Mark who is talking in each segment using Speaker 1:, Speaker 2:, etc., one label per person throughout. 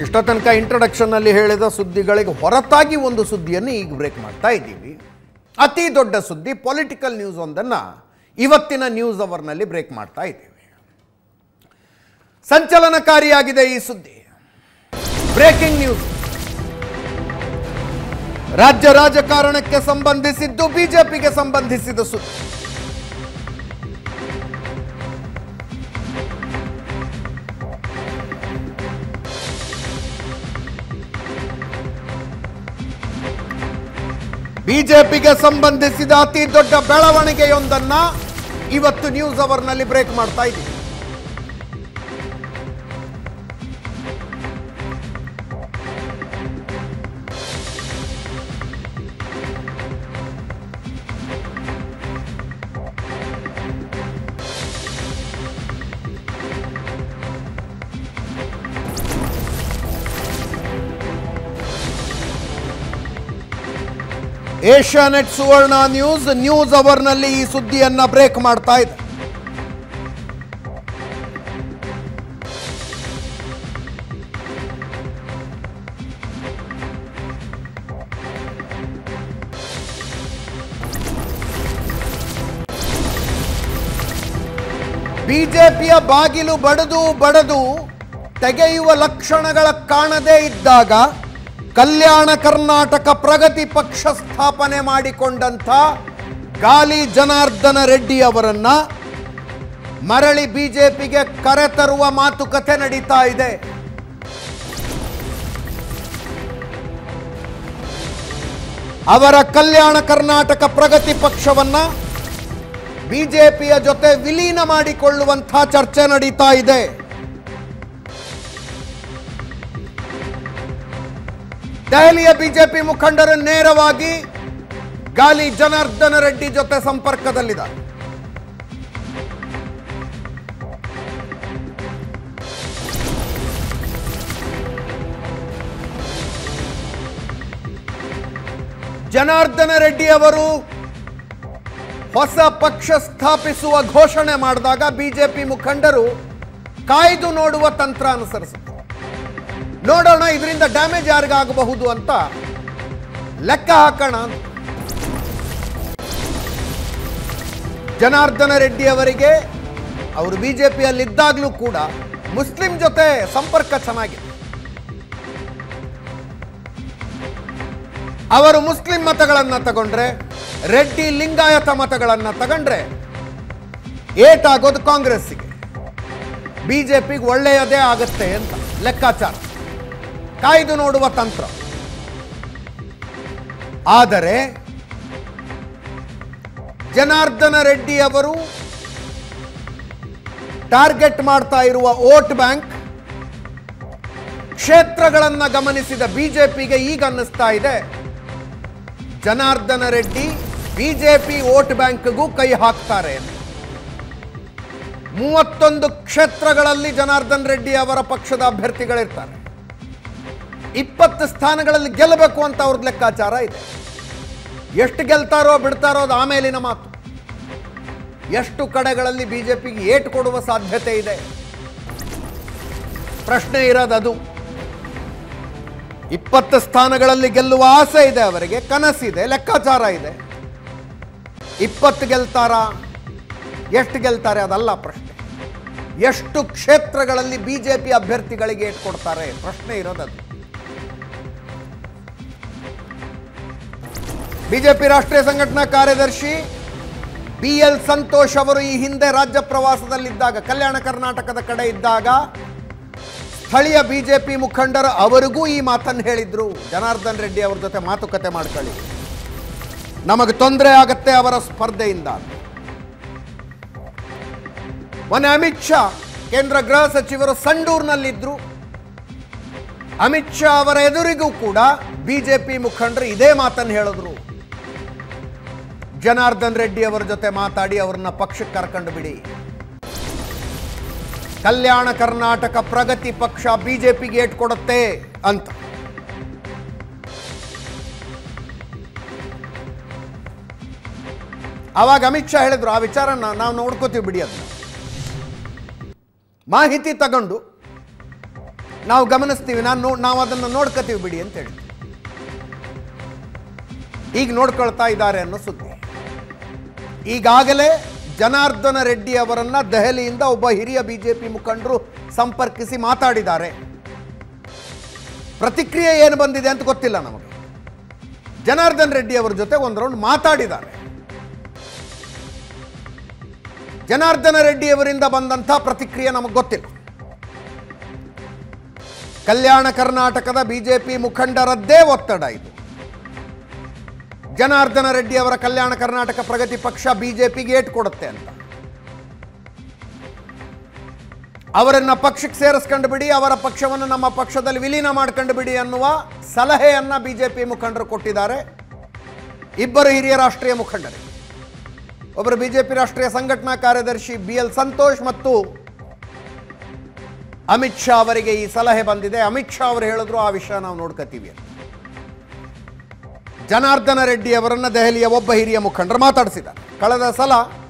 Speaker 1: ಇಷ್ಟ ತನಕ ಇಂಟ್ರಡಕ್ಷನ್ನಲ್ಲಿ ಹೇಳಿದ ಸುದ್ದಿಗಳಿಗೆ ಹೊರತಾಗಿ ಒಂದು ಸುದ್ದಿಯನ್ನು ಈಗ ಬ್ರೇಕ್ ಮಾಡ್ತಾ ಇದ್ದೀವಿ ಅತಿ ದೊಡ್ಡ ಸುದ್ದಿ ಪೊಲಿಟಿಕಲ್ ನ್ಯೂಸ್ ಒಂದನ್ನು ಇವತ್ತಿನ ನ್ಯೂಸ್ ಅವರ್ನಲ್ಲಿ ಬ್ರೇಕ್ ಮಾಡ್ತಾ ಇದ್ದೀವಿ ಸಂಚಲನಕಾರಿಯಾಗಿದೆ ಈ ಸುದ್ದಿ ಬ್ರೇಕಿಂಗ್ ನ್ಯೂಸ್ ರಾಜ್ಯ ರಾಜಕಾರಣಕ್ಕೆ ಸಂಬಂಧಿಸಿದ್ದು ಬಿಜೆಪಿಗೆ ಸಂಬಂಧಿಸಿದ ಸುದ್ದಿ ಬಿಜೆಪಿಗೆ ಸಂಬಂಧಿಸಿದ ಅತಿ ದೊಡ್ಡ ಬೆಳವಣಿಗೆಯೊಂದನ್ನ ಇವತ್ತು ನ್ಯೂಸ್ ಅವರ್ನಲ್ಲಿ ಬ್ರೇಕ್ ಮಾಡ್ತಾ ಇದ್ದೀವಿ ಏಷ್ಯಾನೆಟ್ ಸುವರ್ಣ ನ್ಯೂಸ್ ನ್ಯೂಸ್ ಅವರ್ನಲ್ಲಿ ಈ ಸುದ್ದಿಯನ್ನ ಬ್ರೇಕ್ ಮಾಡ್ತಾ ಇದೆ ಬಿಜೆಪಿಯ ಬಾಗಿಲು ಬಡದು ಬಡದು ತೆಗೆಯುವ ಲಕ್ಷಣಗಳ ಕಾಣದೇ ಇದ್ದಾಗ ಕಲ್ಯಾಣ ಕರ್ನಾಟಕ ಪ್ರಗತಿ ಪಕ್ಷ ಸ್ಥಾಪನೆ ಮಾಡಿಕೊಂಡಂಥ ಗಾಲಿ ಜನಾರ್ದನ ರೆಡ್ಡಿ ಅವರನ್ನ ಮರಳಿ ಬಿಜೆಪಿಗೆ ಕರೆತರುವ ಮಾತುಕತೆ ನಡೀತಾ ಇದೆ ಅವರ ಕಲ್ಯಾಣ ಕರ್ನಾಟಕ ಪ್ರಗತಿ ಪಕ್ಷವನ್ನ ಬಿಜೆಪಿಯ ಜೊತೆ ವಿಲೀನ ಮಾಡಿಕೊಳ್ಳುವಂಥ ಚರ್ಚೆ ನಡೀತಾ ಇದೆ ದೆಹಲಿಯ ಬಿಜೆಪಿ ಮುಖಂಡರು ನೇರವಾಗಿ ಗಾಲಿ ಜನಾರ್ದನ ರೆಡ್ಡಿ ಜೊತೆ ಸಂಪರ್ಕದಲ್ಲಿದ್ದಾರೆ ಜನಾರ್ದನ ರೆಡ್ಡಿ ಅವರು ಹೊಸ ಪಕ್ಷ ಸ್ಥಾಪಿಸುವ ಘೋಷಣೆ ಮಾಡಿದಾಗ ಬಿಜೆಪಿ ಮುಖಂಡರು ಕಾಯ್ದು ನೋಡುವ ತಂತ್ರ ಅನುಸರಿಸುತ್ತಾರೆ ನೋಡೋಣ ಇದರಿಂದ ಡ್ಯಾಮೇಜ್ ಯಾರಿಗಾಗಬಹುದು ಅಂತ ಲೆಕ್ಕ ಹಾಕೋಣ ಅಂತ. ಜನಾರ್ದನ ರೆಡ್ಡಿ ಅವರಿಗೆ ಅವರು ಬಿಜೆಪಿಯಲ್ಲಿದ್ದಾಗಲೂ ಕೂಡ ಮುಸ್ಲಿಂ ಜೊತೆ ಸಂಪರ್ಕ ಚೆನ್ನಾಗಿದೆ ಅವರು ಮುಸ್ಲಿಂ ಮತಗಳನ್ನು ತಗೊಂಡ್ರೆ ರೆಡ್ಡಿ ಲಿಂಗಾಯತ ಮತಗಳನ್ನು ತಗೊಂಡ್ರೆ ಏಟಾಗೋದು ಕಾಂಗ್ರೆಸ್ಸಿಗೆ ಬಿಜೆಪಿಗೆ ಒಳ್ಳೆಯದೇ ಆಗುತ್ತೆ ಅಂತ ಲೆಕ್ಕಾಚಾರ ಕಾಯ್ದು ನೋಡುವ ತಂತ್ರ ಆದರೆ ಜನಾರ್ದನ ರೆಡ್ಡಿ ಅವರು ಟಾರ್ಗೆಟ್ ಮಾಡ್ತಾ ಇರುವ ವೋಟ್ ಬ್ಯಾಂಕ್ ಕ್ಷೇತ್ರಗಳನ್ನು ಗಮನಿಸಿದ ಬಿಜೆಪಿಗೆ ಈಗ ಅನ್ನಿಸ್ತಾ ಇದೆ ಜನಾರ್ದನ ರೆಡ್ಡಿ ಬಿಜೆಪಿ ವೋಟ್ ಬ್ಯಾಂಕ್ಗೂ ಕೈ ಹಾಕ್ತಾರೆ ಅಂತ. ಮೂವತ್ತೊಂದು ಕ್ಷೇತ್ರಗಳಲ್ಲಿ ಜನಾರ್ದನ್ ರೆಡ್ಡಿ ಅವರ ಪಕ್ಷದ ಅಭ್ಯರ್ಥಿಗಳಿರ್ತಾರೆ ಇಪ್ಪತ್ತು ಸ್ಥಾನಗಳಲ್ಲಿ ಗೆಲ್ಲಬೇಕು ಅಂತ ಅವ್ರದ್ದು ಲೆಕ್ಕಾಚಾರ ಇದೆ ಎಷ್ಟು ಗೆಲ್ತಾರೋ ಬಿಡ್ತಾರೋ ಅದು ಆಮೇಲಿನ ಮಾತು ಎಷ್ಟು ಕಡೆಗಳಲ್ಲಿ ಬಿಜೆಪಿಗೆ ಏಟು ಕೊಡುವ ಸಾಧ್ಯತೆ ಇದೆ ಪ್ರಶ್ನೆ ಇರೋದದು ಇಪ್ಪತ್ತು ಸ್ಥಾನಗಳಲ್ಲಿ ಗೆಲ್ಲುವ ಆಸೆ ಇದೆ ಅವರಿಗೆ ಕನಸಿದೆ ಲೆಕ್ಕಾಚಾರ ಇದೆ ಇಪ್ಪತ್ತು ಗೆಲ್ತಾರಾ ಎಷ್ಟು ಗೆಲ್ತಾರೆ ಅದಲ್ಲ ಪ್ರಶ್ನೆ ಎಷ್ಟು ಕ್ಷೇತ್ರಗಳಲ್ಲಿ ಬಿಜೆಪಿ ಅಭ್ಯರ್ಥಿಗಳಿಗೆ ಏಟ್ ಕೊಡ್ತಾರೆ ಪ್ರಶ್ನೆ ಇರೋದದು ಬಿಜೆಪಿ ರಾಷ್ಟ್ರೀಯ ಸಂಘಟನಾ ಕಾರ್ಯದರ್ಶಿ ಬಿ ಎಲ್ ಸಂತೋಷ್ ಅವರು ಈ ಹಿಂದೆ ರಾಜ್ಯ ಪ್ರವಾಸದಲ್ಲಿದ್ದಾಗ ಕಲ್ಯಾಣ ಕರ್ನಾಟಕದ ಕಡೆ ಇದ್ದಾಗ ಸ್ಥಳೀಯ ಬಿಜೆಪಿ ಮುಖಂಡರು ಅವರಿಗೂ ಈ ಮಾತನ್ನು ಹೇಳಿದ್ರು ಜನಾರ್ದನ್ ರೆಡ್ಡಿ ಅವ್ರ ಜೊತೆ ಮಾತುಕತೆ ಮಾಡ್ಕೊಳ್ಳಿ ನಮಗೆ ತೊಂದರೆ ಆಗತ್ತೆ ಅವರ ಸ್ಪರ್ಧೆಯಿಂದ ಮೊನ್ನೆ ಅಮಿತ್ ಶಾ ಕೇಂದ್ರ ಗೃಹ ಸಚಿವರು ಸಂಡೂರ್ನಲ್ಲಿದ್ರು ಅಮಿತ್ ಶಾ ಅವರ ಎದುರಿಗೂ ಕೂಡ ಬಿಜೆಪಿ ಮುಖಂಡರು ಇದೇ ಮಾತನ್ನು ಹೇಳಿದ್ರು ಜನಾರ್ದನ್ ರೆಡ್ಡಿ ಅವರ ಜೊತೆ ಮಾತಾಡಿ ಅವ್ರನ್ನ ಪಕ್ಷಕ್ಕೆ ಕರ್ಕೊಂಡು ಬಿಡಿ ಕಲ್ಯಾಣ ಕರ್ನಾಟಕ ಪ್ರಗತಿ ಪಕ್ಷ ಬಿಜೆಪಿಗೆ ಏಟ್ ಕೊಡುತ್ತೆ ಅಂತ ಅವಾಗ ಅಮಿತ್ ಶಾ ಹೇಳಿದ್ರು ಆ ವಿಚಾರನ ನಾವು ನೋಡ್ಕೋತೀವಿ ಬಿಡಿ ಅದನ್ನ ಮಾಹಿತಿ ತಗೊಂಡು ನಾವು ಗಮನಿಸ್ತೀವಿ ನಾನು ನೋ ನಾವು ಅದನ್ನು ನೋಡ್ಕೋತೀವಿ ಬಿಡಿ ಅಂತ ಹೇಳಿ ಈಗ ನೋಡ್ಕೊಳ್ತಾ ಇದ್ದಾರೆ ಅನ್ನೋ ಸುದ್ದಿ ಈಗಾಗಲೇ ಜನಾರ್ದನ ರೆಡ್ಡಿ ಅವರನ್ನ ದೆಹಲಿಯಿಂದ ಒಬ್ಬ ಹಿರಿಯ ಬಿಜೆಪಿ ಮುಖಂಡರು ಸಂಪರ್ಕಿಸಿ ಮಾತಾಡಿದ್ದಾರೆ ಪ್ರತಿಕ್ರಿಯೆ ಏನು ಬಂದಿದೆ ಅಂತ ಗೊತ್ತಿಲ್ಲ ನಮಗೆ ಜನಾರ್ದನ್ ರೆಡ್ಡಿ ಅವರ ಜೊತೆ ಒಂದು ರೌಂಡ್ ಮಾತಾಡಿದ್ದಾರೆ ಜನಾರ್ದನ ರೆಡ್ಡಿ ಅವರಿಂದ ಬಂದಂಥ ಪ್ರತಿಕ್ರಿಯೆ ನಮಗೆ ಗೊತ್ತಿಲ್ಲ ಕಲ್ಯಾಣ ಕರ್ನಾಟಕದ ಬಿಜೆಪಿ ಮುಖಂಡರದ್ದೇ ಒತ್ತಡ ಇದು ಜನಾರ್ದನ ರೆಡ್ಡಿ ಅವರ ಕಲ್ಯಾಣ ಕರ್ನಾಟಕ ಪ್ರಗತಿ ಪಕ್ಷ ಬಿಜೆಪಿಗೆ ಏಟ್ ಕೊಡುತ್ತೆ ಅಂತ ಅವರನ್ನ ಪಕ್ಷಕ್ಕೆ ಸೇರಿಸ್ಕೊಂಡು ಬಿಡಿ ಅವರ ಪಕ್ಷವನ್ನು ನಮ್ಮ ಪಕ್ಷದಲ್ಲಿ ವಿಲೀನ ಮಾಡ್ಕೊಂಡು ಬಿಡಿ ಅನ್ನುವ ಸಲಹೆಯನ್ನ ಬಿಜೆಪಿ ಮುಖಂಡರು ಕೊಟ್ಟಿದ್ದಾರೆ ಇಬ್ಬರು ಹಿರಿಯ ರಾಷ್ಟ್ರೀಯ ಮುಖಂಡರು ಒಬ್ಬರು ಬಿಜೆಪಿ ರಾಷ್ಟ್ರೀಯ ಸಂಘಟನಾ ಕಾರ್ಯದರ್ಶಿ ಬಿ ಎಲ್ ಸಂತೋಷ್ ಮತ್ತು ಅಮಿತ್ ಶಾ ಅವರಿಗೆ ಈ ಸಲಹೆ ಬಂದಿದೆ ಅಮಿತ್ ಶಾ ಅವರು ಹೇಳಿದ್ರು ಆ ವಿಷಯ ನಾವು ನೋಡ್ಕೋತೀವಿ ಅಂತ ಜನಾರ್ದನ ರೆಡ್ಡಿ ಅವರನ್ನ ದೆಹಲಿಯ ಒಬ್ಬ ಹಿರಿಯ ಮುಖಂಡರು ಮಾತಾಡಿಸಿದ್ದಾರೆ ಕಳೆದ ಸಲ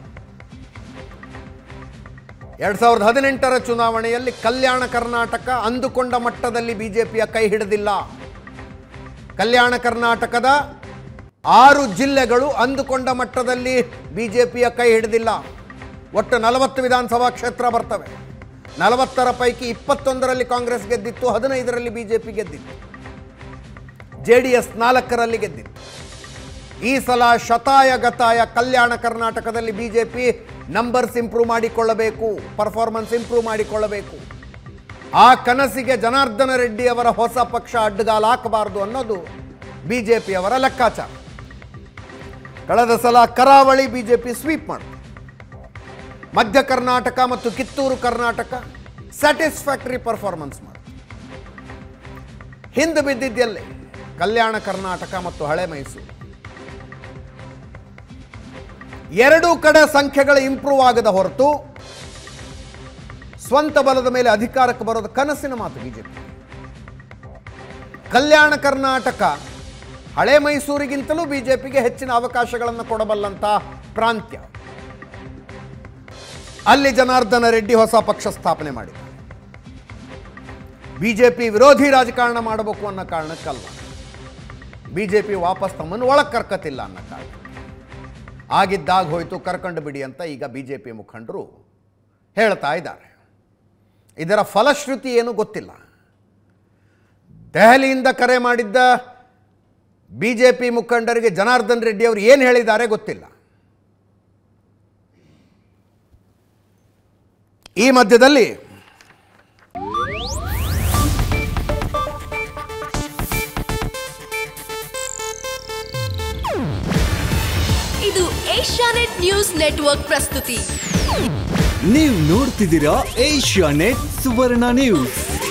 Speaker 1: ಎರಡ್ ಸಾವಿರದ ಹದಿನೆಂಟರ ಚುನಾವಣೆಯಲ್ಲಿ ಕಲ್ಯಾಣ ಕರ್ನಾಟಕ ಅಂದುಕೊಂಡ ಮಟ್ಟದಲ್ಲಿ ಬಿಜೆಪಿಯ ಕೈ ಹಿಡಿದಿಲ್ಲ ಕಲ್ಯಾಣ ಕರ್ನಾಟಕದ ಆರು ಜಿಲ್ಲೆಗಳು ಅಂದುಕೊಂಡ ಮಟ್ಟದಲ್ಲಿ ಬಿಜೆಪಿಯ ಕೈ ಹಿಡಿದಿಲ್ಲ ಒಟ್ಟು ನಲವತ್ತು ವಿಧಾನಸಭಾ ಕ್ಷೇತ್ರ ಬರ್ತವೆ ನಲವತ್ತರ ಪೈಕಿ ಇಪ್ಪತ್ತೊಂದರಲ್ಲಿ ಕಾಂಗ್ರೆಸ್ ಗೆದ್ದಿತ್ತು ಹದಿನೈದರಲ್ಲಿ ಬಿಜೆಪಿ ಗೆದ್ದಿತ್ತು ಜೆ ಡಿ ಎಸ್ ನಾಲ್ಕರಲ್ಲಿ ಗೆದ್ದಿತ್ತು ಈ ಸಲ ಶತಾಯ ಗತಾಯ ಕಲ್ಯಾಣ ಕರ್ನಾಟಕದಲ್ಲಿ ಬಿಜೆಪಿ ನಂಬರ್ಸ್ ಇಂಪ್ರೂವ್ ಮಾಡಿಕೊಳ್ಳಬೇಕು ಪರ್ಫಾರ್ಮೆನ್ಸ್ ಇಂಪ್ರೂವ್ ಮಾಡಿಕೊಳ್ಳಬೇಕು ಆ ಕನಸಿಗೆ ಜನಾರ್ದನ ರೆಡ್ಡಿ ಅವರ ಹೊಸ ಪಕ್ಷ ಅಡ್ಡಗಾಲ ಹಾಕಬಾರದು ಅನ್ನೋದು ಬಿಜೆಪಿಯವರ ಲೆಕ್ಕಾಚಾರ ಕಳೆದ ಸಲ ಕರಾವಳಿ ಬಿಜೆಪಿ ಸ್ವೀಪ್ ಮಾಡಿತು ಮಧ್ಯ ಕರ್ನಾಟಕ ಮತ್ತು ಕಿತ್ತೂರು ಕರ್ನಾಟಕ ಸ್ಯಾಟಿಸ್ಫ್ಯಾಕ್ಟರಿ ಪರ್ಫಾರ್ಮೆನ್ಸ್ ಮಾಡಿತು ಹಿಂದೆ ಬಿದ್ದಿದ್ದೆಲ್ಲಿ ಕಲ್ಯಾಣ ಕರ್ನಾಟಕ ಮತ್ತು ಹಳೆ ಮೈಸೂರು ಎರಡೂ ಕಡೆ ಸಂಖ್ಯೆಗಳು ಇಂಪ್ರೂವ್ ಆಗದ ಹೊರತು ಸ್ವಂತ ಬಲದ ಮೇಲೆ ಅಧಿಕಾರಕ್ಕೆ ಬರೋದು ಕನಸಿನ ಮಾತು ಬಿಜೆಪಿ ಕಲ್ಯಾಣ ಕರ್ನಾಟಕ ಹಳೆ ಮೈಸೂರಿಗಿಂತಲೂ ಬಿಜೆಪಿಗೆ ಹೆಚ್ಚಿನ ಅವಕಾಶಗಳನ್ನು ಕೊಡಬಲ್ಲಂತ ಪ್ರಾಂತ್ಯ ಅಲ್ಲಿ ಜನಾರ್ದನ ರೆಡ್ಡಿ ಹೊಸ ಪಕ್ಷ ಸ್ಥಾಪನೆ ಮಾಡಿದ್ದಾರೆ ಬಿಜೆಪಿ ವಿರೋಧಿ ರಾಜಕಾರಣ ಮಾಡಬೇಕು ಅನ್ನೋ ಕಾರಣಕ್ಕಲ್ಲ ಬಿಜೆಪಿ ವಾಪಸ್ ತಮ್ಮನ್ನು ಒಳಗೆ ಕರ್ಕತಿಲ್ಲ ಅನ್ನೋ ಕಾರಣ ಆಗಿದ್ದಾಗ ಹೋಯ್ತು ಕರ್ಕೊಂಡು ಬಿಡಿ ಅಂತ ಈಗ ಬಿಜೆಪಿ ಮುಖಂಡರು ಹೇಳ್ತಾ ಇದ್ದಾರೆ ಇದರ ಫಲಶ್ರುತಿ ಏನು ಗೊತ್ತಿಲ್ಲ ದೆಹಲಿಯಿಂದ ಕರೆ ಮಾಡಿದ್ದ ಬಿಜೆಪಿ ಮುಖಂಡರಿಗೆ ಜನಾರ್ದನ್ ರೆಡ್ಡಿ ಅವರು ಏನು ಹೇಳಿದ್ದಾರೆ ಗೊತ್ತಿಲ್ಲ ಈ ಮಧ್ಯದಲ್ಲಿ
Speaker 2: ಇದು ಏಷ್ಯಾನೆಟ್ ನ್ಯೂಸ್ ನೆಟ್ವರ್ಕ್ ಪ್ರಸ್ತುತಿ
Speaker 3: ನೀವು ನೋಡ್ತಿದ್ದೀರಾ ಏಷ್ಯಾ ನೆಟ್ ಸುವರ್ಣ ನ್ಯೂಸ್